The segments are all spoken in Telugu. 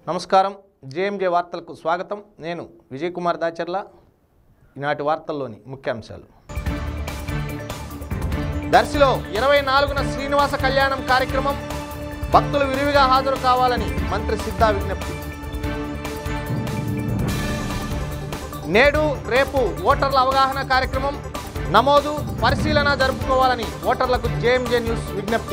నమస్కారం జేఎంజే వార్తలకు స్వాగతం నేను విజయ్ కుమార్ దాచర్ల ఈనాటి వార్తల్లోని ముఖ్యాంశాలు దర్శిలో ఇరవై నాలుగున శ్రీనివాస కళ్యాణం కార్యక్రమం భక్తులు విరివిగా హాజరు కావాలని మంత్రి సిద్ధా విజ్ఞప్తి నేడు రేపు ఓటర్ల అవగాహన కార్యక్రమం నమోదు పరిశీలన జరుపుకోవాలని ఓటర్లకు జేఎంజే న్యూస్ విజ్ఞప్తి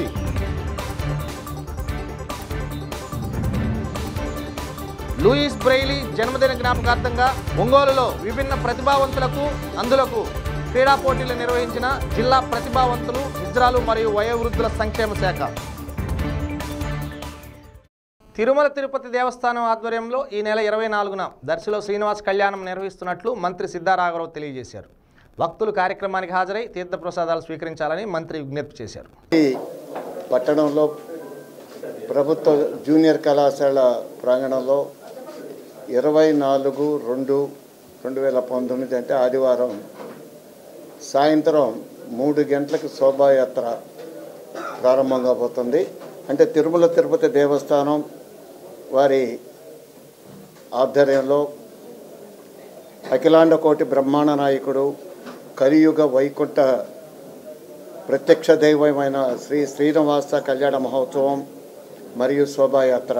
లూయిస్ బ్రెయిలీ జన్మదిన జ్ఞాపకార్థంగా ఒంగోలులో విభిన్న ప్రతిభావంతులకు అందులకు క్రీడా పోటీలు నిర్వహించిన జిల్లా ప్రతిభావంతులు నిద్రాలు మరియు వయోవృద్ధుల సంక్షేమ శాఖ తిరుమల తిరుపతి దేవస్థానం ఆధ్వర్యంలో ఈ నెల ఇరవై నాలుగున దర్శిలో శ్రీనివాస్ కళ్యాణం నిర్వహిస్తున్నట్లు మంత్రి సిద్ధారాఘరావు తెలియజేశారు భక్తులు కార్యక్రమానికి హాజరై తీర్థప్రసాదాలు స్వీకరించాలని మంత్రి విజ్ఞప్తి చేశారు ఈ పట్టణంలో ప్రభుత్వ జూనియర్ కళాశాల ప్రాంగణంలో ఇరవై నాలుగు రెండు రెండు వేల పంతొమ్మిది అంటే ఆదివారం సాయంత్రం మూడు గంటలకు శోభాయాత్ర ప్రారంభం కాబోతుంది అంటే తిరుమల తిరుపతి దేవస్థానం వారి ఆధ్వర్యంలో అఖిలాండ కోటి బ్రహ్మాండ నాయకుడు కలియుగ వైకుంఠ ప్రత్యక్ష దైవమైన శ్రీ శ్రీనివాస కళ్యాణ మహోత్సవం మరియు శోభాయాత్ర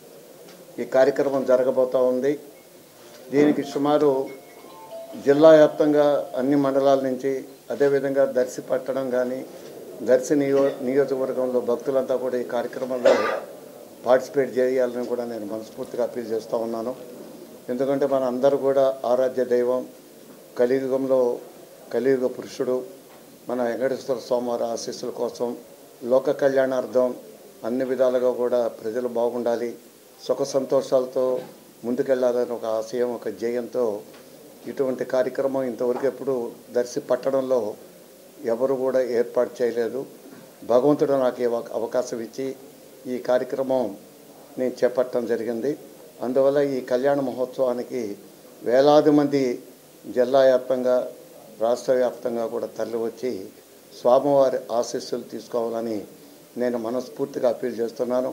ఈ కార్యక్రమం జరగబోతూ ఉంది దీనికి సుమారు జిల్లా వ్యాప్తంగా అన్ని మండలాల నుంచి అదేవిధంగా దర్శి పట్టణం కానీ దర్శి నియో నియోజకవర్గంలో భక్తులంతా కూడా ఈ కార్యక్రమంలో పార్టిసిపేట్ చేయాలని కూడా నేను మనస్ఫూర్తిగా అప్పీల్ చేస్తూ ఉన్నాను ఎందుకంటే మన అందరూ కూడా ఆరాధ్య దైవం కలియుగంలో కలియుగ పురుషుడు మన వెంకటేశ్వర స్వామివారి ఆశీస్సుల కోసం లోక కళ్యాణార్థం అన్ని విధాలుగా కూడా ప్రజలు బాగుండాలి సుఖ సంతోషాలతో ముందుకెళ్లాలని ఒక ఆశయం ఒక జయంతో ఇటువంటి కార్యక్రమం ఇంతవరకు ఎప్పుడు దర్శి పట్టడంలో ఎవరు కూడా ఏర్పాటు చేయలేదు భగవంతుడు నాకు ఈ అవ- అవకాశం ఇచ్చి ఈ కార్యక్రమం నేను చేపట్టడం జరిగింది అందువల్ల ఈ కళ్యాణ మహోత్సవానికి వేలాది మంది జిల్లా వ్యాప్తంగా రాష్ట్ర వ్యాప్తంగా కూడా తరలి వచ్చి స్వామివారి ఆశీస్సులు తీసుకోవాలని నేను మనస్ఫూర్తిగా అప్పీల్ చేస్తున్నాను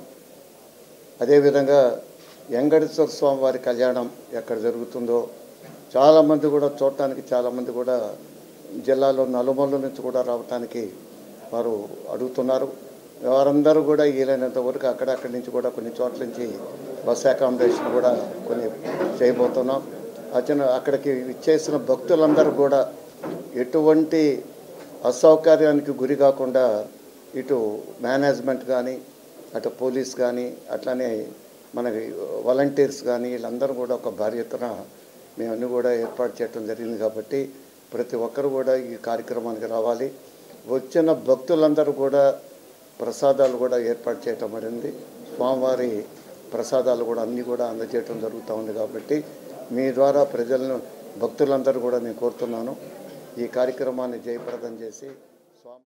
అదేవిధంగా వెంకటేశ్వర స్వామి వారి కళ్యాణం ఎక్కడ జరుగుతుందో చాలామంది కూడా చూడటానికి చాలామంది కూడా జిల్లాలో నలుమూల నుంచి కూడా రావటానికి వారు అడుగుతున్నారు వారందరూ కూడా వీలైనంత వరకు అక్కడక్కడి నుంచి కూడా కొన్ని చోట్ల నుంచి బస్ అకామిడేషన్ కూడా కొన్ని చేయబోతున్నాం అచ్చిన అక్కడికి ఇచ్చేసిన భక్తులందరూ కూడా ఎటువంటి అసౌకర్యానికి గురి కాకుండా ఇటు మేనేజ్మెంట్ కానీ అటు పోలీస్ కానీ అట్లానే మనకి వాలంటీర్స్ కానీ వీళ్ళందరూ కూడా ఒక భారీ ఎత్తున మేమన్నీ కూడా ఏర్పాటు చేయడం జరిగింది కాబట్టి ప్రతి ఒక్కరు కూడా ఈ కార్యక్రమానికి రావాలి వచ్చిన భక్తులందరూ కూడా ప్రసాదాలు కూడా ఏర్పాటు చేయటం జరిగింది స్వామివారి ప్రసాదాలు కూడా అన్నీ కూడా అందజేయటం జరుగుతూ ఉంది కాబట్టి మీ ద్వారా ప్రజలను భక్తులందరూ కూడా నేను కోరుతున్నాను ఈ కార్యక్రమాన్ని జయప్రదం చేసి స్వామి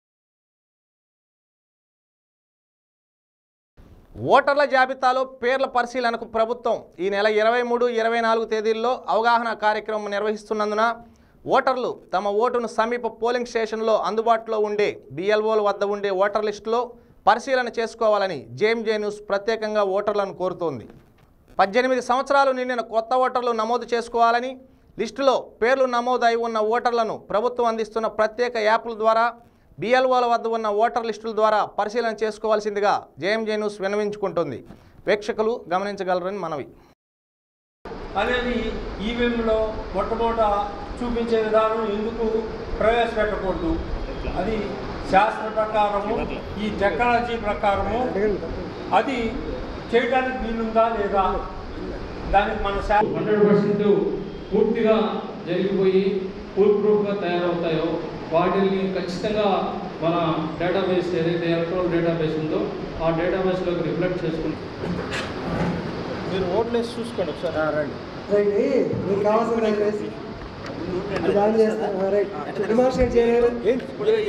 ఓటర్ల జాబితాలో పేర్ల పరిశీలనకు ప్రభుత్వం ఈ నెల ఇరవై మూడు ఇరవై నాలుగు తేదీల్లో అవగాహన కార్యక్రమం నిర్వహిస్తున్నందున ఓటర్లు తమ ఓటును సమీప పోలింగ్ స్టేషన్లో అందుబాటులో ఉండే బిఎల్ఓల వద్ద ఉండే ఓటర్ లిస్టులో పరిశీలన చేసుకోవాలని జేఎంజే న్యూస్ ప్రత్యేకంగా ఓటర్లను కోరుతోంది పద్దెనిమిది సంవత్సరాలు నిండిన కొత్త ఓటర్లు నమోదు చేసుకోవాలని లిస్టులో పేర్లు నమోదై ఉన్న ఓటర్లను ప్రభుత్వం అందిస్తున్న ప్రత్యేక యాప్ల ద్వారా బిఎల్ఓల వద్ద ఉన్న ఓటర్ లిస్టుల ద్వారా పరిశీలన చేసుకోవాల్సిందిగా జేఎంజే న్యూస్ విన్నవించుకుంటుంది వీక్షకులు గమనించగలరని మనవి అనేది ఈవీఎంలో మొట్టమొదట చూపించే విధానం ఎందుకు ప్రవేశపెట్టకూడదు అది శాస్త్ర ప్రకారము ఈ టెక్నాలజీ ప్రకారము అది చేయడానికి వీలుందా లేదా దానికి మన శా హండ్రెడ్ పర్సెంట్ పూర్తిగా జరిగిపోయి ఫుల్ ప్రూఫ్గా తయారవుతాయో వాటిని ఖచ్చితంగా మన డేటాబేస్ ఏదైతే ఎలక్ట్రానిక్ డేటాబేస్ ఉందో ఆ డేటాబేస్లోకి రిఫ్లెక్ట్ చేసుకుని మీరు ఓట్లు వేసి చూసుకోండి ఒకసారి రండి రైట్ మీకు కావాల్సిన రైట్ వేసి అది ఆన్ చేస్తా రైట్ డిమాన్స్ట్రేట్ చేయలేదు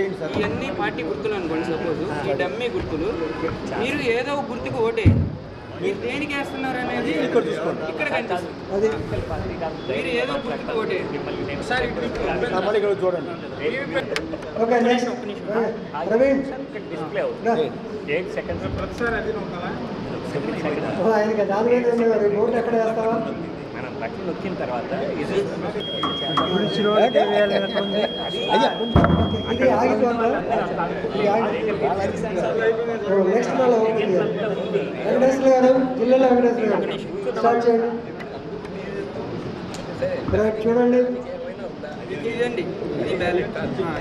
ఇవన్నీ పార్టీ గుర్తులు అనుకోండి సపోజ్ ఈ డమ్మీ గుర్తులు మీరు ఏదో ఒక గుర్తుకు ఓటే మీరు దేనికి వేస్తున్నారు అనేది ఇక్కడ చూసుకోండి ఇక్కడ కనిపిస్తుంది అది మీరు ఏదో గుర్తుకు ఓటేయండి సార్ ఇటు ఓకే నెక్స్ట్ ప్రవీణ్ రా. ఓ, ఆయనకి దాని మీద ఉన్నారు నోట్లు ఎక్కడ వేస్తావా ఇది ఆగిపోతుందా ఇది ఆగి ఓ, నెక్స్ట్ మళ్ళీ ఓపెన్ చేయాలి వెంకటేశ్వర గారు జిల్లాలో వెంకటేశ్వర గారు స్టార్ట్ చేయండి రైట్ చూడండి ఇది ఇదండి ఇది బ్యాలెట్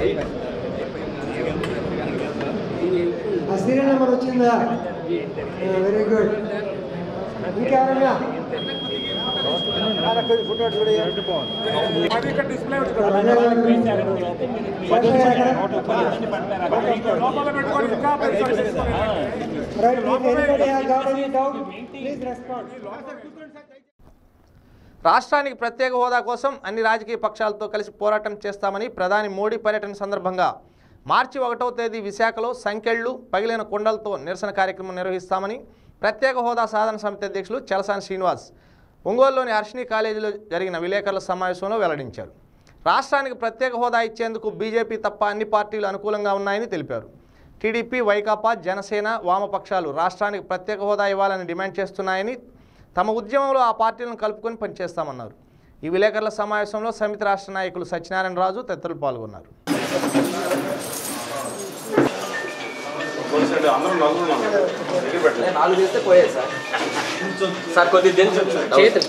ఆ సీరియల్ నెంబర్ వచ్చిందా వెరీ గుడ్ ఇంకెవరన్నా Right, if anybody has got any doubt, please respond. రాష్ట్రానికి ప్రత్యేక హోదా కోసం అన్ని రాజకీయ పక్షాలతో కలిసి పోరాటం చేస్తామని ప్రధాని మోడీ పర్యటన సందర్భంగా మార్చి ఒకటవ తేదీ విశాఖలో సంకెళ్లు పగిలిన కొండలతో నిరసన కార్యక్రమం నిర్వహిస్తామని ప్రత్యేక హోదా సాధన సమితి అధ్యక్షులు చలసాని శ్రీనివాస్ ఒంగోలులోని హర్షిని కాలేజీలో జరిగిన విలేకరుల సమావేశంలో వెల్లడించారు రాష్ట్రానికి ప్రత్యేక హోదా ఇచ్చేందుకు బీజేపీ తప్ప అన్ని పార్టీలు అనుకూలంగా ఉన్నాయని తెలిపారు టీడీపీ వైకాపా జనసేన వామపక్షాలు రాష్ట్రానికి ప్రత్యేక హోదా ఇవ్వాలని డిమాండ్ చేస్తున్నాయని తమ ఉద్యమంలో ఆ పార్టీలను కలుపుకొని పనిచేస్తామన్నారు ఈ విలేకరుల సమావేశంలో సమితి రాష్ట్ర నాయకులు సత్యనారాయణ రాజు తదితరులు పాల్గొన్నారు నాలుగు వేస్తే పోయాయి సార్ సార్ కొద్దిగా తెలిసి చేతులు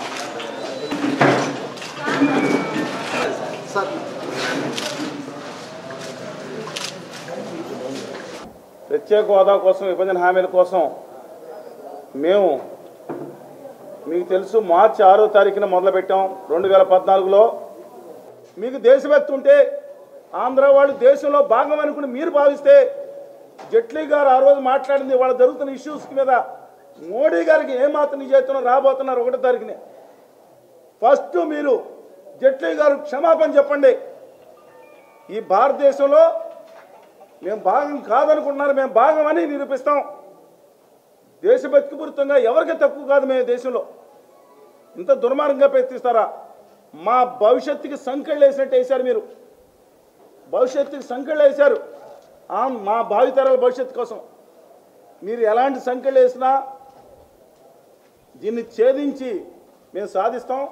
ప్రత్యేక హోదా కోసం విభజన హామీల కోసం మేము మీకు తెలుసు మార్చి ఆరో తారీఖున మొదలుపెట్టాం రెండు వేల పద్నాలుగులో మీకు దేశభక్తి ఉంటే ఆంధ్ర వాళ్ళు దేశంలో భాగం అనుకుని మీరు భావిస్తే జైట్లీ గారు ఆ రోజు మాట్లాడింది వాళ్ళ జరుగుతున్న ఇష్యూస్ మీద మోడీ గారికి ఏమాత్రం నిజేతనం రాబోతున్నారు ఒకటో తారీఖునే ఫస్ట్ మీరు జైట్లీ గారు క్షమాపణ చెప్పండి ఈ భారతదేశంలో మేము భాగం కాదనుకుంటున్నారు మేము భాగం అని నిరూపిస్తాం దేశభక్తిపూరితంగా ఎవరికి తక్కువ కాదు మేము దేశంలో ఇంత దుర్మార్గంగా ప్రయత్నిస్తారా మా భవిష్యత్తుకి సంకెళ్ళు వేసినట్టు వేశారు మీరు భవిష్యత్తుకి సంకెళ్ళు వేశారు ఆ, మా భావితరాల భవిష్యత్తు కోసం మీరు ఎలాంటి సంకెళ్ళు వేసినా దీన్ని ఛేదించి మేము సాధిస్తాం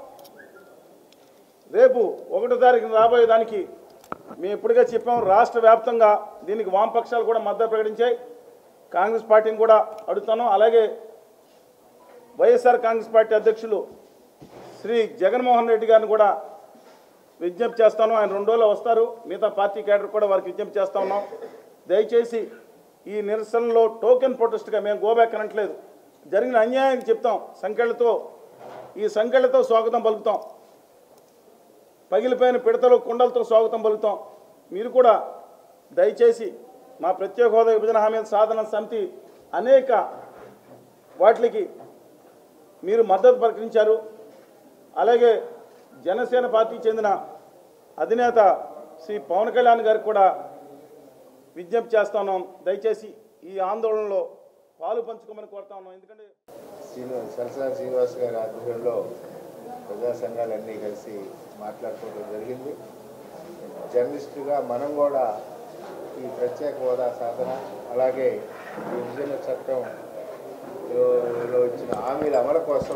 రేపు ఒకటో తారీఖున రాబోయే దానికి మేము ఇప్పటికే చెప్పాం రాష్ట్ర వ్యాప్తంగా దీనికి వామపక్షాలు కూడా మద్దతు ప్రకటించాయి కాంగ్రెస్ పార్టీని కూడా అడుగుతాను అలాగే వైఎస్ఆర్ కాంగ్రెస్ పార్టీ అధ్యక్షులు శ్రీ జగన్మోహన్ రెడ్డి గారిని కూడా విజ్ఞప్తి చేస్తాను ఆయన రెండు రోజులు వస్తారు మిగతా పార్టీ క్యాడర్ కూడా వారికి విజ్ఞప్తి చేస్తా ఉన్నాం దయచేసి ఈ నిరసనలో టోకెన్ ప్రొటెస్ట్గా మేము గోబ్యాక్ అనట్లేదు జరిగిన అన్యాయానికి చెప్తాం సంఖ్యలతో ఈ సంఖ్యలతో స్వాగతం పలుకుతాం పగిలిపోయిన పిడతలు కుండలతో స్వాగతం పలుకుతాం మీరు కూడా దయచేసి మా ప్రత్యేక హోదా విభజన హామీల సాధన సమితి అనేక వాటికి మీరు మద్దతు ప్రకటించారు అలాగే జనసేన పార్టీకి చెందిన అధినేత శ్రీ పవన్ కళ్యాణ్ గారికి కూడా విజ్ఞప్తి చేస్తా ఉన్నాం దయచేసి ఈ ఆందోళనలో పాలు పంచుకోమని కోరుతా ఉన్నాం ఎందుకంటే శ్రీనివాస్ సరసాని శ్రీనివాస్ గారి ఆధ్వర్యంలో ప్రజా సంఘాలన్నీ కలిసి మాట్లాడుకోవడం జరిగింది జర్నలిస్టుగా మనం కూడా ఈ ప్రత్యేక హోదా సాధన అలాగే ఈ విభజన చట్టం లో ఇచ్చిన హామీల అమలు కోసం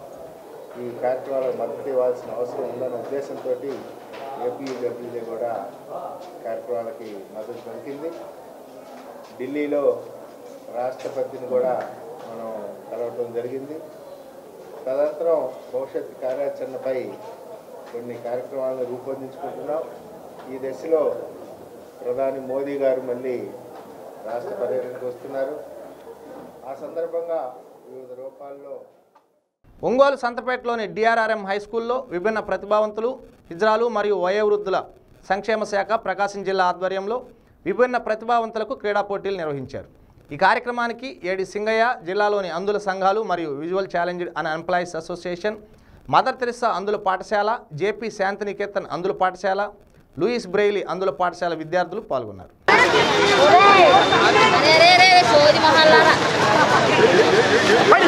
ఈ కార్యక్రమాలకు మద్దతు ఇవ్వాల్సిన అవసరం ఉందన్న ఉద్దేశంతో ఏపీడబ్ల్యూజే కూడా కార్యక్రమాలకి మద్దతు పలికింది ఢిల్లీలో రాష్ట్రపతిని కూడా మనం కలవటం జరిగింది తదనంతరం భవిష్యత్ కార్యాచరణపై కొన్ని కార్యక్రమాలను రూపొందించుకుంటున్నాం ఈ దశలో ప్రధాని మోదీ గారు మళ్ళీ రాష్ట్ర పర్యటనకు వస్తున్నారు ఆ సందర్భంగా వివిధ రూపాల్లో ఒంగోలు సంతపేటలోని డిఆర్ఆర్ఎం హై స్కూల్లో విభిన్న ప్రతిభావంతులు హిజ్రాలు మరియు వయోవృద్ధుల సంక్షేమ శాఖ ప్రకాశం జిల్లా ఆధ్వర్యంలో విభిన్న ప్రతిభావంతులకు క్రీడా పోటీలు నిర్వహించారు ఈ కార్యక్రమానికి ఏడి సింగయ్య జిల్లాలోని అందుల సంఘాలు మరియు visual challenged and employees association Mother Teresa అందుల పాఠశాల జేపీ శాంతినికేతన్ అందుల పాఠశాల లూయిస్ బ్రెయిలీ అందుల పాఠశాల విద్యార్థులు పాల్గొన్నారు రే రే రే సోది మహల్లారా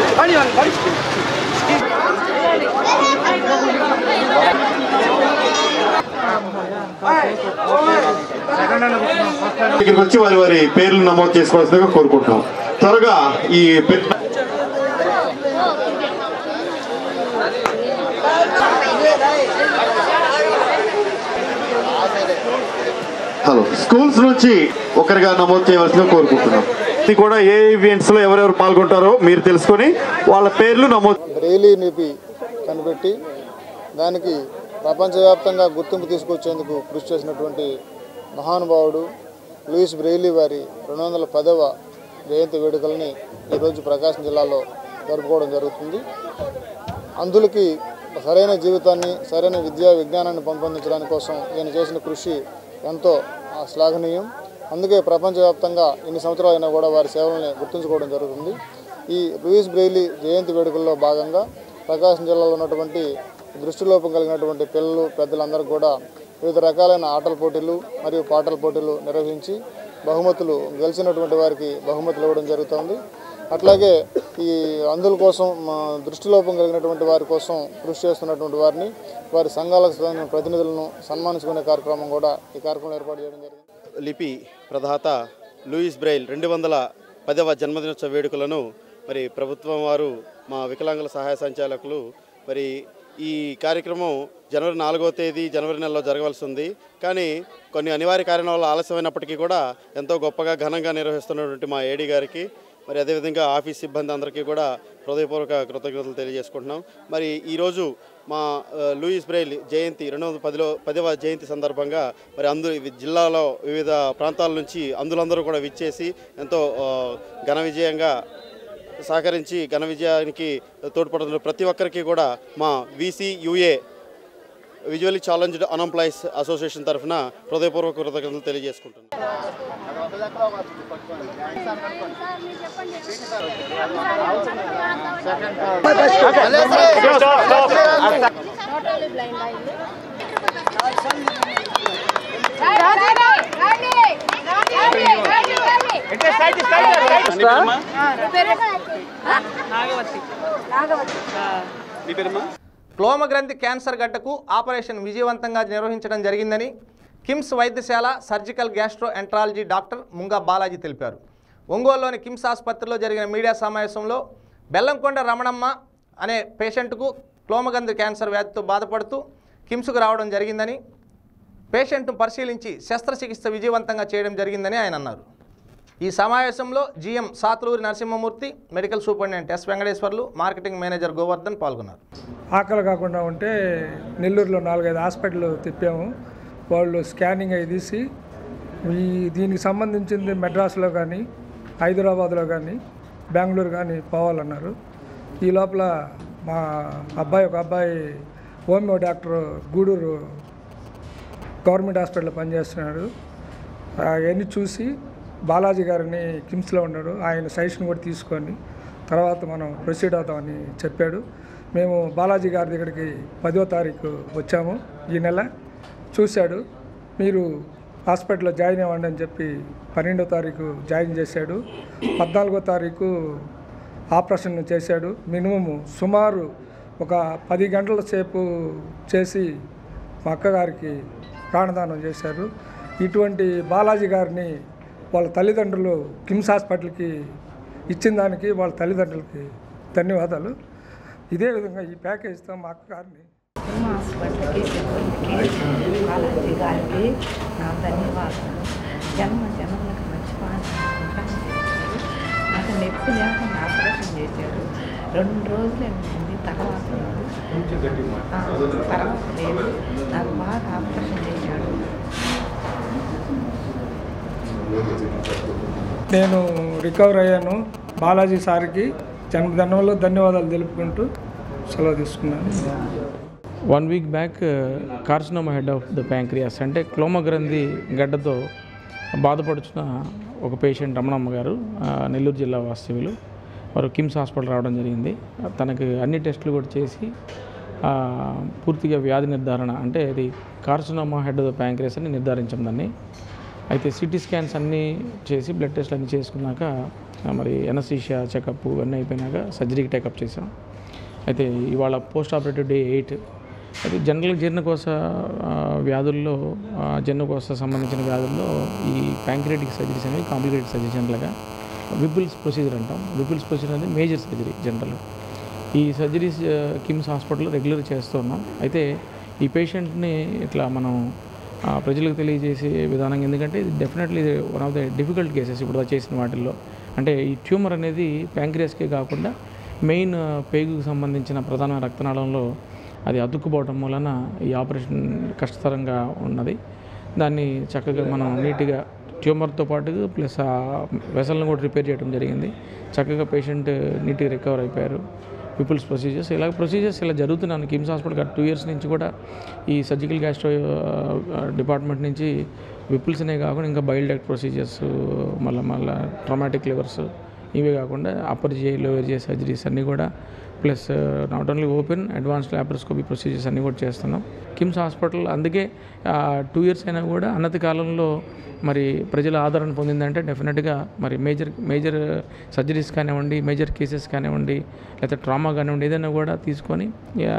దగ్గరికి వచ్చి వారి వారి పేర్లు నమోదు చేసుకోవాల్సిందిగా కోరుకుంటున్నాం త్వరగా ఈ పెట్ హలో స్కూల్స్ నుంచి ఒకరిగా నమోదు చేయవలసిందిగా కోరుకుంటున్నాం ఇది కూడా ఏ ఈవెంట్స్ లో ఎవరెవరు పాల్గొంటారో మీరు తెలుసుకొని వాళ్ళ పేర్లు నమోదు బ్రెయిలీ లిపి కనిపెట్టి దానికి ప్రపంచవ్యాప్తంగా గుర్తింపు తీసుకొచ్చేందుకు కృషి చేసినటువంటి మహానుభావుడు లూయిస్ బ్రెయిలీ వారి రెండు వందల పదవ జయంతి వేడుకల్ని ఈరోజు ప్రకాశం జిల్లాలో జరుపుకోవడం జరుగుతుంది అందులకి సరైన జీవితాన్ని సరైన విద్యా విజ్ఞానాన్ని పెంపొందించడానికి కోసం ఈయన చేసిన కృషి ఎంతో ఆ, శ్లాఘనీయం అందుకే ప్రపంచవ్యాప్తంగా ఎన్ని సంవత్సరాలైనా కూడా వారి సేవల్ని గుర్తుంచుకోవడం జరుగుతుంది ఈ లూయిస్ బ్రెయిలీ జయంతి వేడుకల్లో భాగంగా ప్రకాశం జిల్లాలో ఉన్నటువంటి దృష్టిలోపం కలిగినటువంటి పిల్లలు పెద్దలందరూ కూడా వివిధ రకాలైన ఆటల పోటీలు మరియు పాటల పోటీలు నిర్వహించి బహుమతులు గెలిచినటువంటి వారికి బహుమతులు ఇవ్వడం జరుగుతుంది అట్లాగే ఈ అందుల కోసం మా దృష్టిలోపం కలిగినటువంటి వారి కోసం కృషి చేస్తున్నటువంటి వారిని వారి సంఘాలకు చెందిన ప్రతినిధులను సన్మానించుకునే కార్యక్రమం కూడా ఈ కార్యక్రమం ఏర్పాటు చేయడం జరిగింది లిపి ప్రదాత లూయిస్ బ్రైల్ రెండు వందల పదవ జన్మదినోత్సవ వేడుకలను మరి ప్రభుత్వం వారు మా వికలాంగుల సహాయ సంచాలకులు మరి ఈ కార్యక్రమం జనవరి నాలుగో తేదీ జనవరి నెలలో జరగవలసి ఉంది కానీ కొన్ని అనివార్య కారణాల వల్ల ఆలస్యమైనప్పటికీ కూడా ఎంతో గొప్పగా ఘనంగా నిర్వహిస్తున్నటువంటి మా ఏడీ గారికి మరి అదేవిధంగా ఆఫీస్ సిబ్బంది అందరికీ కూడా హృదయపూర్వక కృతజ్ఞతలు తెలియజేసుకుంటున్నాం మరి ఈరోజు మా ఆ, లూయిస్ బ్రైల్ జయంతి రెండు వందల పదిలో పదవ జయంతి సందర్భంగా మరి అందు ఇవి జిల్లాలో వివిధ ప్రాంతాల నుంచి అందులందరూ కూడా విచ్చేసి ఎంతో ఆ, ఘన విజయంగా సహకరించి ఘన విజయానికి తోడ్పడుతున్న ప్రతి ఒక్కరికి కూడా మా VCUA visually challenged unemployees association తరఫున హృదయపూర్వక కృతజ్ఞతలు తెలియజేసుకుంటున్నాను క్లోమగ్రంథి క్యాన్సర్ గడ్డకు ఆపరేషన్ విజయవంతంగా నిర్వహించడం జరిగిందని కిమ్స్ వైద్యశాల surgical gastroenterology doctor Munga Balaji తెలిపారు ఒంగోలులోని కిమ్స్ ఆసుపత్రిలో జరిగిన మీడియా సమావేశంలో బెల్లంకొండ రమణమ్మ అనే పేషెంట్కు క్లోమగంధి క్యాన్సర్ వ్యాధితో బాధపడుతూ కిమ్స్కు రావడం జరిగిందని పేషెంట్ను పరిశీలించి శస్త్రచికిత్స విజయవంతంగా చేయడం జరిగిందని ఆయన అన్నారు ఈ సమావేశంలో GM Sathuluri Narasimhamurthy medical superintendent S Venkateswarlu marketing manager Govardhan పాల్గొన్నారు ఆకలి కాకుండా ఉంటే నెల్లూరులో నాలుగైదు హాస్పిటల్ తిప్పాము వాళ్ళు స్కానింగ్ అవి తీసి ఈ దీనికి సంబంధించింది మెడ్రాస్లో కానీ హైదరాబాద్లో కానీ బెంగళూరు కానీ పోవాలన్నారు ఈ లోపల మా అబ్బాయి ఒక అబ్బాయి హోమియో డాక్టర్ గూడూరు గవర్నమెంట్ హాస్పిటల్లో పనిచేస్తున్నాడు అవన్నీ చూసి బాలాజీ గారిని కిమ్స్లో ఉన్నాడు ఆయన సజెషన్ కూడా తీసుకొని తర్వాత మనం ప్రొసీడ్ అవుతామని చెప్పాడు మేము బాలాజీ గారి దగ్గరికి పదో తారీఖు వచ్చాము ఈ నెల చూశాడు మీరు హాస్పిటల్లో జాయిన్ అవ్వండి అని చెప్పి పన్నెండో తారీఖు జాయిన్ చేశాడు పద్నాలుగో తారీఖు ఆపరేషన్ చేశాడు మినిమము సుమారు ఒక పది గంటల సేపు చేసి మా అక్కగారికి ప్రాణదానం చేశారు ఇటువంటి బాలాజీ గారిని వాళ్ళ తల్లిదండ్రులు కిమ్స్ హాస్పిటల్కి ఇచ్చిన దానికి వాళ్ళ తల్లిదండ్రులకి ధన్యవాదాలు ఇదే విధంగా ఈ ప్యాకేజ్తో మా అక్కగారిని హాస్పిటల్కి సిబ్బందికి బాలాజీ గారికి నా ధన్యవాదాలు జన్మ జన్మలకు మర్చిపోవాలి నాకు నొప్పి లేకుండా ఆపరేషన్ చేశారు రెండు రోజులు అయింది తర్వాత లేదు. ఆ, తర్వాత లేదు నాకు బాగా ఆపరేషన్ చేశాడు నేను రికవర్ అయ్యాను బాలాజీ సార్కి జన్మదినంలో ధన్యవాదాలు తెలుపుకుంటూ సెలవు తీసుకున్నాను one week back carcinoma head of the pancreas అంటే క్లోమగ్రంథి గడ్డతో బాధపడుచున్న ఒక పేషెంట్ రమణమ్మ గారు ఆ, నెల్లూరు జిల్లా వాస్తవ్యులు వారు కిమ్స్ హాస్పిటల్ రావడం జరిగింది తనకు అన్ని టెస్టులు కూడా చేసి ఆ, పూర్తిగా వ్యాధి నిర్ధారణ అంటే అది carcinoma head of the pancreas అని నిర్ధారించాం దాన్ని అయితే సిటీ స్కాన్స్ అన్నీ చేసి బ్లడ్ టెస్ట్లు అన్నీ చేసుకున్నాక ఆ, మరి ఎనసీషియా చెకప్ అన్నీ అయిపోయినాక సర్జరీకి టేకప్ చేసాం అయితే ఇవాళ పోస్ట్ ఆపరేటివ్ డే ఎయిట్ అది జనరల్ జీర్ణకోశ ఆ, వ్యాధుల్లో ఆ, జీర్ణకోశ సంబంధించిన వ్యాధుల్లో ఈ ప్యాంక్రియాటిక్ సర్జరీస్ అనేవి కాంప్లికేటెడ్ సర్జరీ జనరల్గా విపుల్స్ ప్రొసీజర్ అంటాం విపుల్స్ ప్రొసీజర్ అనేది మేజర్ సర్జరీ జనరల్ ఈ సర్జరీస్ ఆ, కిమ్స్ హాస్పిటల్లో రెగ్యులర్ చేస్తూ ఉన్నాం అయితే ఈ పేషెంట్ని ఇట్లా మనం ఆ, ప్రజలకు తెలియజేసే విధానం ఎందుకంటే ఇది definitely one of the difficult cases ఇప్పుడు దాకా చేసిన వాటిల్లో అంటే ఈ ట్యూమర్ అనేది ప్యాంక్రియాస్కే కాకుండా మెయిన్ పేగుకు సంబంధించిన ప్రధాన రక్తనాళంలో అది అతుక్కుపోవటం వలన ఈ ఆపరేషన్ కష్టతరంగా ఉన్నది దాన్ని చక్కగా మనం నీట్గా ట్యూమర్తో పాటు ప్లస్ ఆ వెసల్ని కూడా రిపేర్ చేయడం జరిగింది చక్కగా పేషెంట్ నీట్గా రికవర్ అయిపోయారు పీపుల్స్ ప్రొసీజర్స్ ఇలా ప్రొసీజర్స్ ఇలా జరుగుతున్నాను కిమ్స్ హాస్పిటల్ టూ ఇయర్స్ నుంచి కూడా ఈ సర్జికల్ గ్యాస్ట్రో డిపార్ట్మెంట్ నుంచి విపుల్స్నే కాకుండా ఇంకా బైల్ డెక్ట్ ప్రొసీజర్స్ మళ్ళీ మళ్ళీ ట్రామాటిక్ లివర్స్ ఇవే కాకుండా upper J lower J surgeries అన్నీ కూడా plus not only open advanced laparoscopy procedures అన్నీ కూడా చేస్తున్నాం కిమ్స్ హాస్పిటల్ అందుకే టూ ఇయర్స్ అయినా కూడా అన్నతి కాలంలో మరి ప్రజల ఆదరణ పొందిందంటే డెఫినెట్గా మరి మేజర్ మేజర్ సర్జరీస్ కానివ్వండి మేజర్ కేసెస్ కానివ్వండి లేకపోతే ట్రామా కానివ్వండి ఏదైనా కూడా తీసుకొని ఆ,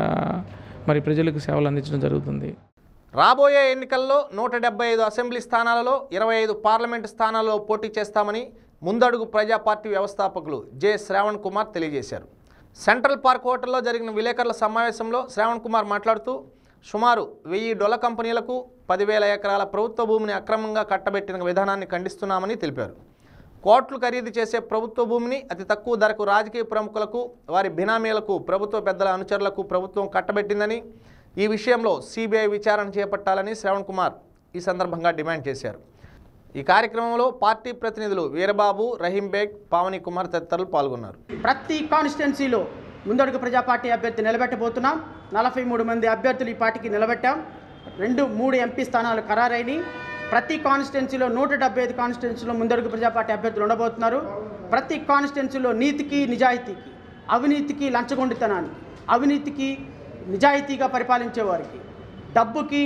మరి ప్రజలకు సేవలు అందించడం జరుగుతుంది రాబోయే ఎన్నికల్లో నూట డెబ్బై ఐదు అసెంబ్లీ స్థానాలలో ఇరవై ఐదు పార్లమెంటు స్థానాలలో పోటీ చేస్తామని ముందడుగు ప్రజా పార్టీ వ్యవస్థాపకులు జె శ్రావణ్ కుమార్ తెలియజేశారు సెంట్రల్ పార్క్ హోటల్లో జరిగిన విలేకరుల సమావేశంలో శ్రావణ్ కుమార్ మాట్లాడుతూ సుమారు వెయ్యి డొల కంపెనీలకు పదివేల ఎకరాల ప్రభుత్వ భూమిని అక్రమంగా కట్టబెట్టిన విధానాన్ని ఖండిస్తున్నామని తెలిపారు కోట్లు ఖరీదు చేసే ప్రభుత్వ భూమిని అతి తక్కువ ధరకు రాజకీయ ప్రముఖులకు వారి బినామీలకు ప్రభుత్వ పెద్దల అనుచరులకు ప్రభుత్వం కట్టబెట్టిందని ఈ విషయంలో సిబిఐ విచారణ చేపట్టాలని శ్రవణ్ కుమార్ ఈ సందర్భంగా డిమాండ్ చేశారు ఈ కార్యక్రమంలో పార్టీ ప్రతినిధులు వీరబాబు రహీం బేగ్ పావని కుమార్ తదితరులు పాల్గొన్నారు ప్రతి కాన్స్టిట్యున్సీలో ముందడుగు ప్రజా పార్టీ అభ్యర్థి నిలబెట్టబోతున్నాం నలభై మూడు మంది అభ్యర్థులు ఈ పార్టీకి నిలబెట్టాం రెండు మూడు ఎంపీ స్థానాలు ఖరారైనవి ప్రతి కాన్స్టిట్యున్సీలో నూట డెబ్బై ఐదు కాన్స్టిట్యున్సీలో ముందడుగు ప్రజా పార్టీ అభ్యర్థులు ఉండబోతున్నారు ప్రతి కాన్స్టిట్యున్సీలో నీతికి నిజాయితీకి అవినీతికి లంచగొండితనానికి అవినీతికి నిజాయితీగా పరిపాలించే వారికి డబ్బుకి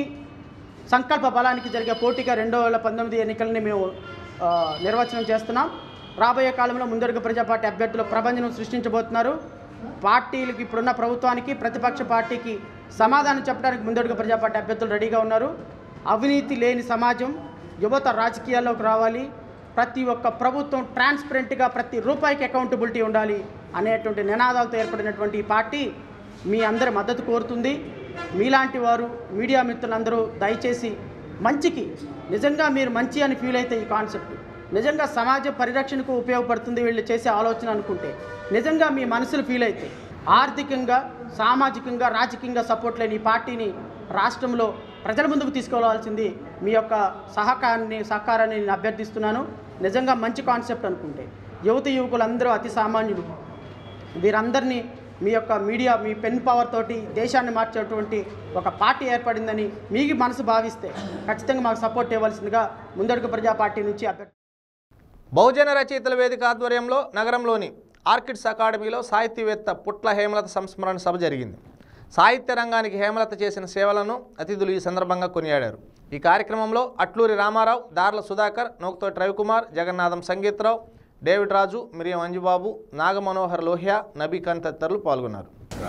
సంకల్ప బలానికి జరిగే పోటీగా రెండు వేల పంతొమ్మిది ఎన్నికలని మేము ఆ, నిర్వచనం చేస్తున్నాం రాబోయే కాలంలో ముందడుగు ప్రజా పార్టీ అభ్యర్థులు ప్రభంజనం సృష్టించబోతున్నారు పార్టీలకు ఇప్పుడున్న ప్రభుత్వానికి ప్రతిపక్ష పార్టీకి సమాధానం చెప్పడానికి ముందడుగు ప్రజా పార్టీ అభ్యర్థులు రెడీగా ఉన్నారు అవినీతి లేని సమాజం యువత రాజకీయాల్లోకి రావాలి ప్రతి ఒక్క ప్రభుత్వం ట్రాన్స్పరెంట్గా ప్రతి రూపాయికి అకౌంటబిలిటీ ఉండాలి అనేటువంటి నినాదాలతో ఏర్పడినటువంటి ఈ పార్టీ మీ అందరి మద్దతు కోరుతుంది మీలాంటి వారు మీడియా మిత్రులందరూ దయచేసి మంచికి నిజంగా మీరు మంచి అని ఫీల్ అయితే ఈ కాన్సెప్ట్ నిజంగా సమాజ పరిరక్షణకు ఉపయోగపడుతుంది వీళ్ళు చేసే ఆలోచన అనుకుంటే నిజంగా మీ మనసులు ఫీల్ అయితే ఆర్థికంగా సామాజికంగా రాజకీయంగా సపోర్ట్ లేని ఈ పార్టీని రాష్ట్రంలో ప్రజల ముందుకు తీసుకెళ్లాల్సింది మీ యొక్క సహకారాన్ని సహకారాన్ని నేను అభ్యర్థిస్తున్నాను నిజంగా మంచి కాన్సెప్ట్ అనుకుంటే యువత యువకులందరూ అతి సామాన్యులు వీరందరినీ మీ యొక్క మీడియా మీ పెన్ పవర్ తోటి దేశాన్ని మార్చేటువంటి ఒక పార్టీ ఏర్పడిందని మీకు మనసు భావిస్తే ఖచ్చితంగా మాకు సపోర్ట్ ఇవ్వాల్సిందిగా ముందడుగు ప్రజా పార్టీ నుంచి అభ్యర్థి బహుజన రచయితల వేదిక ఆధ్వర్యంలో నగరంలోని ఆర్కిడ్స్ అకాడమీలో సాహితీవేత్త పుట్ల హేమలత సంస్మరణ సభ జరిగింది సాహిత్య రంగానికి హేమలత చేసిన సేవలను అతిథులు ఈ సందర్భంగా కొనియాడారు ఈ కార్యక్రమంలో అట్లూరి రామారావు దార్ల సుధాకర్ నూక్తోటి రవికుమార్ జగన్నాథం సంగీతరావు డేవిడ్ రాజు మిరియం అంజుబాబు నాగమనోహర్ లోహియా నబీఖాన్ తదితరులు పాల్గొన్నారు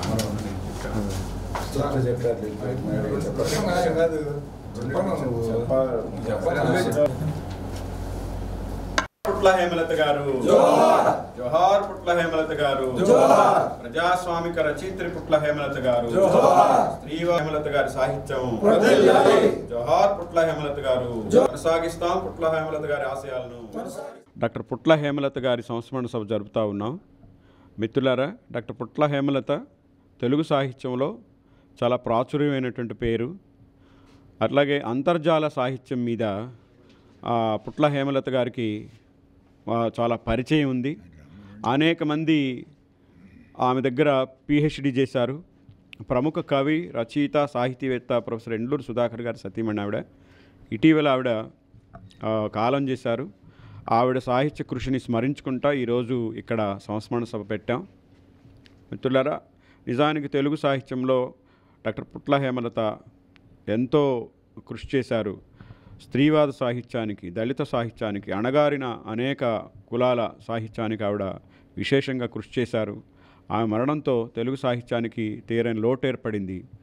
పుట్ల హేమలత గారు జోహార్ పుట్ల హేమలత గారు ప్రజాస్వామిక రచయిత్రి పుట్ల హేమలత గారు శ్రీవా హేమలత గారి సాహిత్యం జోహార్ పుట్ల హేమలత గారు కొనసాగిస్తాం పుట్ల హేమలత గారి ఆశయాలను డాక్టర్ పుట్ల హేమలత గారి సంస్మరణ సభ జరుపుతా ఉన్నాం మిత్రులారా డాక్టర్ పుట్ల హేమలత తెలుగు సాహిత్యంలో చాలా ప్రాచుర్యమైనటువంటి పేరు అట్లాగే అంతర్జాల సాహిత్యం మీద ఆ, పుట్ల హేమలత గారికి ఆ, చాలా పరిచయం ఉంది అనేక మంది ఆమె దగ్గర పిహెచ్డి చేశారు ప్రముఖ కవి రచయిత సాహితీవేత్త ప్రొఫెసర్ ఎండ్లూరు సుధాకర్ గారి సతీమణి ఆవిడ ఇటీవల ఆవిడ ఆ, కాలం చేశారు ఆవిడ సాహిత్య కృషిని స్మరించుకుంటా ఈరోజు ఇక్కడ సంస్మరణ సభ పెట్టాం మిత్రులారా నిజానికి తెలుగు సాహిత్యంలో డాక్టర్ పుట్ల హేమలత ఎంతో కృషి చేశారు స్త్రీవాద సాహిత్యానికి దళిత సాహిత్యానికి అణగారిన అనేక కులాల సాహిత్యానికి ఆవిడ విశేషంగా కృషి చేశారు ఆమె మరణంతో తెలుగు సాహిత్యానికి తీరని లోటు ఏర్పడింది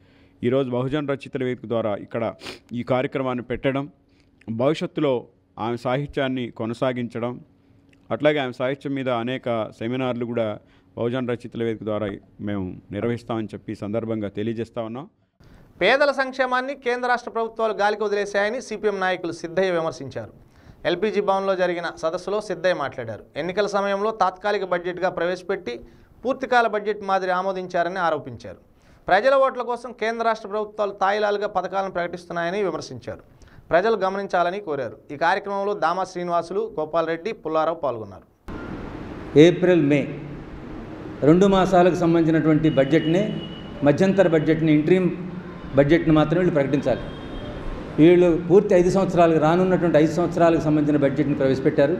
ఈరోజు బహుజన రచయితల వేదిక ద్వారా ఇక్కడ ఈ కార్యక్రమాన్ని పెట్టడం భవిష్యత్తులో ఆమె సాహిత్యాన్ని కొనసాగించడం అట్లాగే ఆమె సాహిత్యం మీద అనేక సెమినార్లు కూడా బహుజన రచయితల వేదిక ద్వారా మేము నిర్వహిస్తామని చెప్పి ఈ సందర్భంగా తెలియజేస్తా ఉన్నాం పేదల సంక్షేమాన్ని కేంద్ర రాష్ట్ర ప్రభుత్వాలు గాలికి వదిలేశాయని సిపిఎం నాయకులు సిద్ధయ్య విమర్శించారు ఎల్పీజీ భవన్లో జరిగిన సదస్సులో సిద్ధయ్య మాట్లాడారు ఎన్నికల సమయంలో తాత్కాలిక బడ్జెట్గా ప్రవేశపెట్టి పూర్తికాల బడ్జెట్ మాదిరి ఆమోదించారని ఆరోపించారు ప్రజల ఓట్ల కోసం కేంద్ర రాష్ట్ర ప్రభుత్వాలు తాయిలాలుగా పథకాలను ప్రకటిస్తున్నాయని విమర్శించారు ప్రజలు గమనించాలని కోరారు ఈ కార్యక్రమంలో దామా శ్రీనివాసులు గోపాల్ రెడ్డి పుల్లారావు పాల్గొన్నారు ఏప్రిల్ మే రెండు మాసాలకు సంబంధించినటువంటి బడ్జెట్ని మధ్యంతర బడ్జెట్ని ఇంట్రీమ్ బడ్జెట్ని మాత్రమే వీళ్ళు ప్రకటించాలి వీళ్ళు పూర్తి ఐదు సంవత్సరాలకు రానున్నటువంటి ఐదు సంవత్సరాలకు సంబంధించిన బడ్జెట్ని ప్రవేశపెట్టారు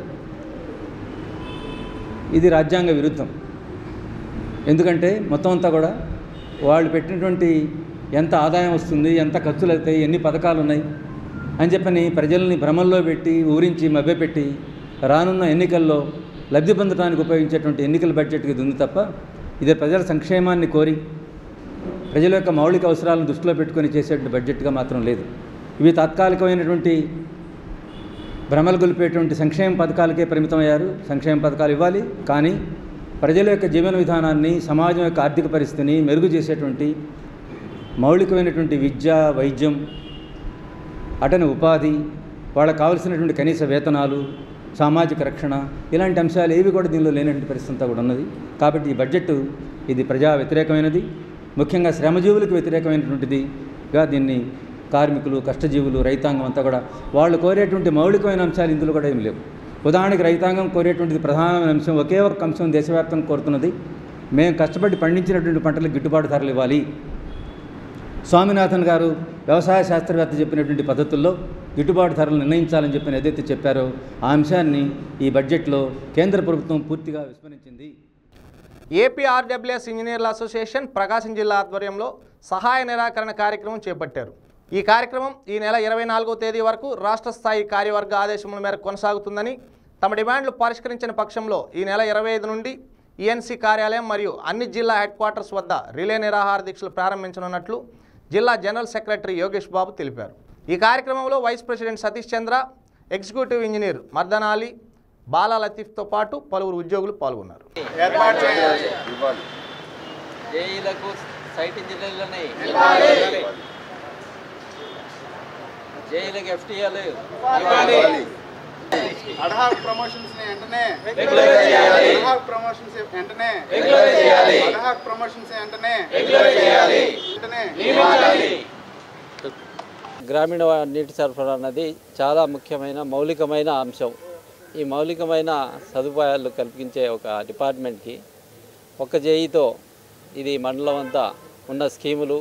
ఇది రాజ్యాంగ విరుద్ధం ఎందుకంటే మొత్తం అంతా కూడా వాళ్ళు పెట్టినటువంటి ఎంత ఆదాయం వస్తుంది ఎంత ఖర్చులు అవుతాయి ఎన్ని పథకాలు ఉన్నాయి అని చెప్పని ప్రజల్ని భ్రమంలో పెట్టి ఊరించి మభ్యపెట్టి రానున్న ఎన్నికల్లో లబ్ధి పొందడానికి ఉపయోగించేటువంటి ఎన్నికల బడ్జెట్కి ఇది ఉంది తప్ప ఇది ప్రజల సంక్షేమాన్ని కోరి ప్రజల యొక్క మౌలిక అవసరాలను దృష్టిలో పెట్టుకొని చేసేటువంటి బడ్జెట్గా మాత్రం లేదు ఇవి తాత్కాలికమైనటువంటి భ్రమలు గొలిపేటువంటి సంక్షేమ పథకాలకే పరిమితమయ్యారు సంక్షేమ పథకాలు ఇవ్వాలి కానీ ప్రజల యొక్క జీవన విధానాన్ని సమాజం యొక్క ఆర్థిక పరిస్థితిని మెరుగు చేసేటువంటి మౌలికమైనటువంటి విద్య వైద్యం అటని ఉపాధి వాళ్ళకు కావలసినటువంటి కనీస వేతనాలు సామాజిక రక్షణ ఇలాంటి అంశాలు ఏవి కూడా దీనిలో లేనటువంటి పరిస్థితి అంతా కూడా ఉన్నది కాబట్టి ఈ బడ్జెట్ ఇది ప్రజా వ్యతిరేకమైనది ముఖ్యంగా శ్రమజీవులకు వ్యతిరేకమైనటువంటిదిగా దీన్ని కార్మికులు కష్టజీవులు రైతాంగం అంతా కూడా వాళ్ళు కోరేటువంటి మౌలికమైన అంశాలు ఇందులో కూడా ఏమి లేవు ఉదాహరణకి రైతాంగం కోరేటువంటిది ప్రధానమైన అంశం ఒకే ఒక అంశం దేశవ్యాప్తంగా కోరుతున్నది మేము కష్టపడి పండించినటువంటి పంటలకు గిట్టుబాటు ధరలు ఇవ్వాలి స్వామినాథన్ గారు వ్యవసాయ శాస్త్రవేత్త చెప్పినటువంటి పద్ధతుల్లో గిట్టుబాటు ధరలు నిర్ణయించాలని చెప్పిన ఏదైతే చెప్పారో ఆ అంశాన్ని ఈ బడ్జెట్లో కేంద్ర ప్రభుత్వం పూర్తిగా విస్మరించింది ఏపీ ఆర్డబ్ల్యూఎస్ ఇంజనీర్ల అసోసియేషన్ ప్రకాశం జిల్లా ఆధ్వర్యంలో సహాయ నిరాకరణ కార్యక్రమం చేపట్టారు ఈ కార్యక్రమం ఈ నెల ఇరవై నాలుగో తేదీ వరకు రాష్ట్ర స్థాయి కార్యవర్గ ఆదేశముల మేరకు కొనసాగుతుందని తమ డిమాండ్లు పరిష్కరించిన పక్షంలో ఈ నెల ఇరవై ఐదు నుండి ఈఎన్సీ కార్యాలయం మరియు అన్ని జిల్లా హెడ్ క్వార్టర్స్ వద్ద రిలే నిరాహార దీక్షలు ప్రారంభించనున్నట్లు జిల్లా జనరల్ సెక్రటరీ యోగేష్ బాబు తెలిపారు ఈ కార్యక్రమంలో vice president Satish Chandra executive engineer Mardan Ali Bala లతీఫ్తో పాటు పలువురు ఉద్యోగులు పాల్గొన్నారు ఏర్పాటు చేయాలి జేఈలకు సైట్ ఇంజనీర్లని జేఈలకు ఎఫ్టీఎల్ అడహాక్ ప్రమోషన్స్ ని వెంటనే Regular చేయాలి. అడహాక్ ప్రమోషన్స్ వెంటనే Regular చేయాలి. అడహాక్ ప్రమోషన్స్ వెంటనే Regular చేయాలి. వెంటనే గ్రామీణ నీటి సరఫరా అన్నది చాలా ముఖ్యమైన మౌలికమైన అంశం ఈ మౌలికమైన సదుపాయాలు కల్పించే ఒక డిపార్ట్మెంట్కి ఒక జేఈతో ఇది మండలం అంతా ఉన్న స్కీములు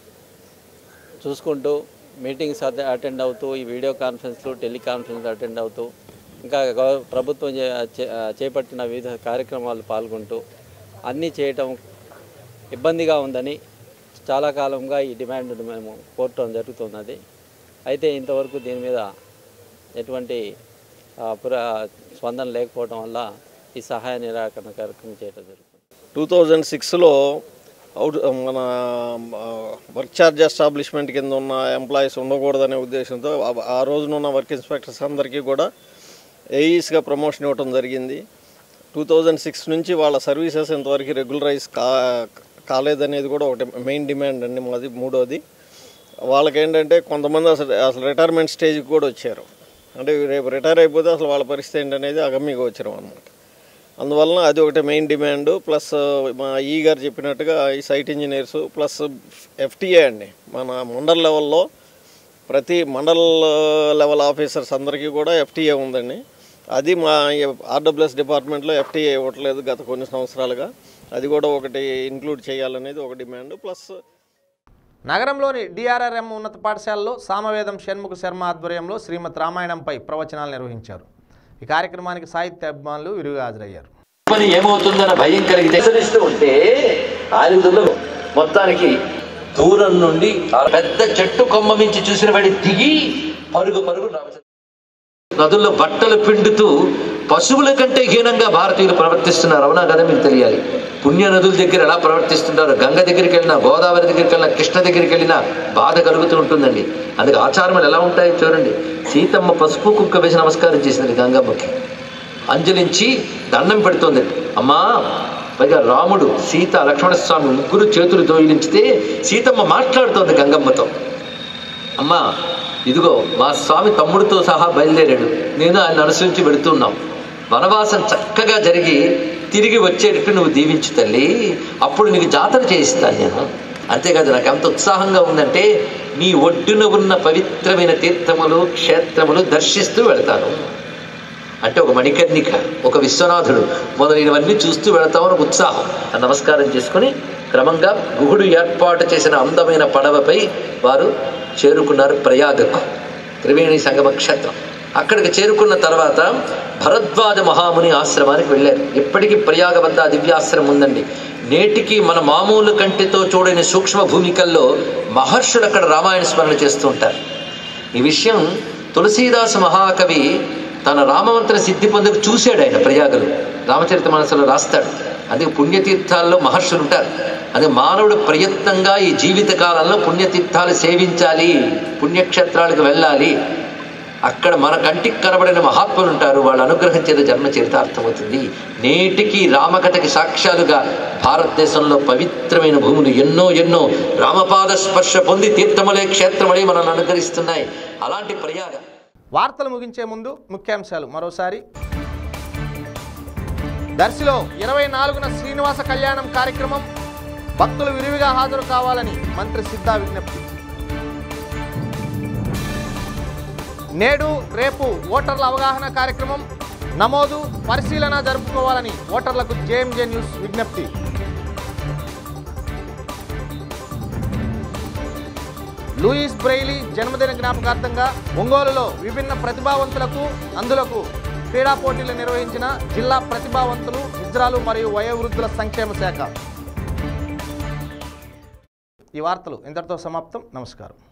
చూసుకుంటూ మీటింగ్స్ అటె- అటెండ్ అవుతూ ఈ వీడియో కాన్ఫరెన్స్లు టెలికాన్ఫరెన్స్ అటెండ్ అవుతూ ఇంకా గవ- ప్రభుత్వం చే- చే- చేపట్టిన వివిధ కార్యక్రమాలు పాల్గొంటూ అన్నీ చేయటం ఇబ్బందిగా ఉందని చాలా కాలంగా ఈ డిమాండ్ను మేము కోరటం జరుగుతున్నది అయితే ఇంతవరకు దీని మీద ఎటువంటి ఆ, పుర స్పందన లేకపోవడం వల్ల ఈ సహాయ నిరాకరణ కార్యక్రమం చేయడం జరుగుతుంది టూ థౌజండ్ సిక్స్లో అవుట్ మన వర్క్ ఛార్జ్ ఎస్టాబ్లిష్మెంట్ కింద ఉన్న ఎంప్లాయీస్ ఉండకూడదనే ఉద్దేశంతో ఆ- ఆ రోజున ఉన్న వర్క్ ఇన్స్పెక్టర్స్ అందరికీ కూడా ఏఈస్గా ప్రమోషన్ ఇవ్వడం జరిగింది టూ థౌజండ్ సిక్స్ నుంచి వాళ్ళ సర్వీసెస్ ఇంతవరకు రెగ్యులరైజ్ కా కాలేదనేది కూడా ఒకటి మెయిన్ డిమాండ్ అండి మాది మూడోది వాళ్ళకి ఏంటంటే కొంతమంది అసలు అసలు రిటైర్మెంట్ స్టేజ్కి కూడా వచ్చారు అంటే రేపు రిటైర్ అయిపోతే అసలు వాళ్ళ పరిస్థితి ఏంటనేది అగమ్యగా వచ్చారు అనమాట అందువలన అది ఒకటి మెయిన్ డిమాండ్ ప్లస్ మా ఈ గారు చెప్పినట్టుగా ఈ సైట్ ఇంజనీర్స్ ప్లస్ ఎఫ్టీఏ అండి మన మండల్ లెవెల్లో ప్రతి మండల్ లెవెల్ ఆఫీసర్స్ అందరికీ కూడా ఎఫ్టీఏ ఉందండి అది మా ఆర్డబ్ల్యూఎస్ డిపార్ట్మెంట్లో ఎఫ్టీఏ ఇవ్వట్లేదు గత కొన్ని సంవత్సరాలుగా అది కూడా ఒకటి ఇంక్లూడ్ చేయాలనేది ఒక డిమాండ్ ప్లస్ నగరంలోని డిఆర్ఆర్ఎం ఉన్నత పాఠశాలలో సామవేదం షణ్ముఖ శర్మ ఆధ్వర్యంలో శ్రీమద్ రామాయణంపై ప్రవచనాలు నిర్వహించారు ఈ కార్యక్రమానికి సాహిత్య అభిమానులు విరివిగా హాజరయ్యారు పని ఏమవుతుందన్న భయం కలిగితే హెచ్చరిస్తూ ఉంటే ఆరుగుదులు మొత్తానికి దూరం నుండి ఆ పెద్ద చెట్టు కొమ్మ మించి చూసిన వాడి దిగి పరుగు పరుగు రామచంద్ర నదుల్లో బట్టలు పిండుతూ పశువుల కంటే హీనంగా భారతీయులు ప్రవర్తిస్తున్నారు అవునా కదా మీకు తెలియాలి పుణ్య నదుల దగ్గర ఎలా ప్రవర్తిస్తుంటారో గంగ దగ్గరికి వెళ్ళినా గోదావరి దగ్గరికి వెళ్ళినా కృష్ణ దగ్గరికి వెళ్ళినా బాధ కలుగుతూ ఉంటుందండి అందుకే ఆచారములు ఎలా ఉంటాయో చూడండి సీతమ్మ పసుపు కుక్క వేసి నమస్కారం చేసింది గంగమ్మకి అంజలించి దండం పెడుతోంది అమ్మా పైగా రాముడు సీత లక్ష్మణస్వామి ముగ్గురు చేతులు దోయిలించితే సీతమ్మ మాట్లాడుతోంది గంగమ్మతో అమ్మా ఇదిగో మా స్వామి తమ్ముడితో సహా బయలుదేరాడు నేను ఆయన అనుసరించి వెళుతున్నాం వనవాసం చక్కగా జరిగి తిరిగి వచ్చేటట్టు నువ్వు దీవించు తల్లి అప్పుడు నీకు జాతర చేయిస్తాను నేను అంతేకాదు నాకు ఎంత ఉత్సాహంగా ఉందంటే నీ ఒడ్డున ఉన్న పవిత్రమైన తీర్థములు క్షేత్రములు దర్శిస్తూ వెళ్తాను అంటే ఒక మణికర్ణిక ఒక విశ్వనాథుడు మొదలైనవన్నీ చూస్తూ వెళతామని ఒక ఉత్సాహం ఆ నమస్కారం చేసుకుని క్రమంగా గుహుడు ఏర్పాటు చేసిన అందమైన పడవపై వారు చేరుకున్నారు ప్రయాగకు త్రివేణి సంగమ క్షేత్రం అక్కడికి చేరుకున్న తర్వాత భరద్వాజ మహాముని ఆశ్రమానికి వెళ్ళారు ఇప్పటికీ ప్రయాగ వద్ద ఆ దివ్యాశ్రమం ఉందండి నేటికి మన మామూలు కంటితో చూడని సూక్ష్మ భూమికల్లో మహర్షులు అక్కడ రామాయణ స్మరణ చేస్తూ ఉంటారు ఈ విషయం తులసీదాసు మహాకవి తన రామవంతన సిద్ధి పొందకు చూశాడు ఆయన ప్రయాగలు రామచరిత మనసులో రాస్తాడు అందుకే పుణ్యతీర్థాల్లో మహర్షులు ఉంటారు అది మానవుడు ప్రయత్నంగా ఈ జీవిత కాలంలో పుణ్యతీర్థాలు సేవించాలి పుణ్యక్షేత్రాలకు వెళ్ళాలి అక్కడ మన కంటికి కనబడిన మహాత్ములు ఉంటారు వాళ్ళ అనుగ్రహం చేత జన్మ చరితార్థమవుతుంది నేటికి రామకథకి సాక్ష్యాలుగా భారతదేశంలో పవిత్రమైన భూములు ఎన్నో ఎన్నో రామపాద స్పర్శ పొంది తీర్థములే క్షేత్రములే మనల్ని అనుగ్రహిస్తున్నాయి అలాంటి ప్రయాగ వార్తలు ముగించే ముందు ముఖ్యాంశాలు మరోసారి దర్శిలో ఇరవై నాలుగున శ్రీనివాస కళ్యాణం కార్యక్రమం భక్తులు విరివిగా హాజరు కావాలని మంత్రి సిద్ధా విజ్ఞప్తి నేడు రేపు ఓటర్ల అవగాహన కార్యక్రమం నమోదు పరిశీలన జరుపుకోవాలని ఓటర్లకు జేఎంజే న్యూస్ విజ్ఞప్తి లూయిస్ బ్రెయిలీ జన్మదిన జ్ఞాపకార్థంగా ఒంగోలులో విభిన్న ప్రతిభావంతులకు అందులకు క్రీడా పోటీలు నిర్వహించిన జిల్లా ప్రతిభావంతులు ఇజ్రాలు మరియు వయోవృద్ధుల సంక్షేమ శాఖ ఈ వార్తలు ఇంతటితో సమాప్తం నమస్కారం